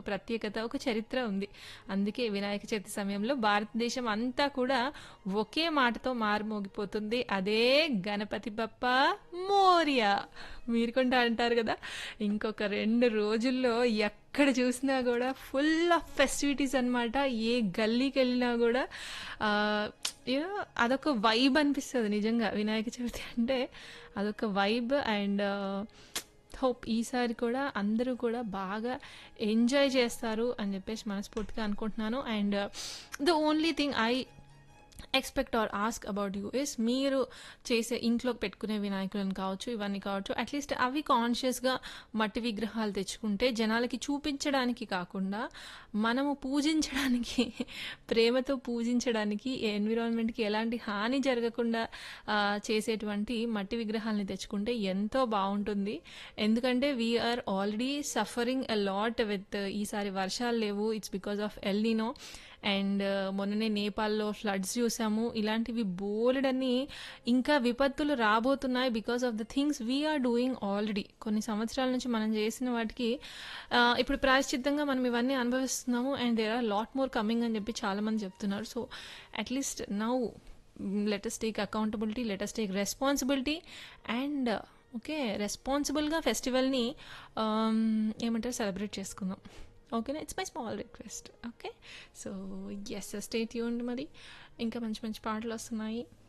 ప్రత్యేకత ఒక చరిత్ర ఉంది అందుకే వినాయక చవితి సమయంలో భారతదేశం అంతా కూడా ఒకే మాటతో మారుమోగిపోతుంది అదే గణపతి బప్ప మోరియా మీరు కొంటా అంటారు కదా ఇంకొక రెండు రోజుల్లో ఎక్కడ చూసినా కూడా ఫుల్ ఆఫ్ ఫెస్టివిటీస్ అనమాట ఏ గల్లీకి వెళ్ళినా కూడా ఆ, you know, అదొక వైబ్ అనిపిస్తుంది నిజంగా వినాయక చవితి అంటే అదొక వైబ్ అండ్ హోప్ ఈసారి కూడా అందరూ కూడా బాగా ఎంజాయ్ చేస్తారు అని చెప్పేసి మనస్ఫూర్తిగా అనుకుంటున్నాను and the only thing I expect or ask about you is మీరు చేసే ఇంట్లో పెట్టుకునే వినాయకులను కావచ్చు ఇవన్నీ కావచ్చు అట్లీస్ట్ అవి కాన్షియస్గా మట్టి విగ్రహాలు తెచ్చుకుంటే జనాలకి చూపించడానికి కాకుండా మనము పూజించడానికి ప్రేమతో పూజించడానికి ఎన్విరాన్మెంట్కి ఎలాంటి హాని జరగకుండా ఆ, చేసేటువంటి మట్టి విగ్రహాలని తెచ్చుకుంటే ఎంతో బాగుంటుంది ఎందుకంటే we are already suffering a lot with ఈసారి వర్షాలు లేవు it's because of El Nino and మొన్ననే నేపాల్లో ఫ్లడ్స్ చూసాము ఇలాంటివి బోలెడని ఇంకా విపత్తులు రాబోతున్నాయి because of the things we are doing already కొన్ని సంవత్సరాల నుంచి మనం చేసిన వాటికి ఆ, ఇప్పుడు ప్రాయశ్చిత్తంగా మనం ఇవన్నీ అనుభవిస్తున్నాము and there are lot more coming అని చెప్పి చాలామంది చెప్తున్నారు so at least now let us take accountability let us take responsibility and okay రెస్పాన్సిబుల్గా ఫెస్టివల్ని ఏమంటారు సెలబ్రేట్ చేసుకుందాం ఓకేనా it's my small request okay so yes stay tuned మరి ఇంకా మంచి మంచి పాటలు వస్తున్నాయి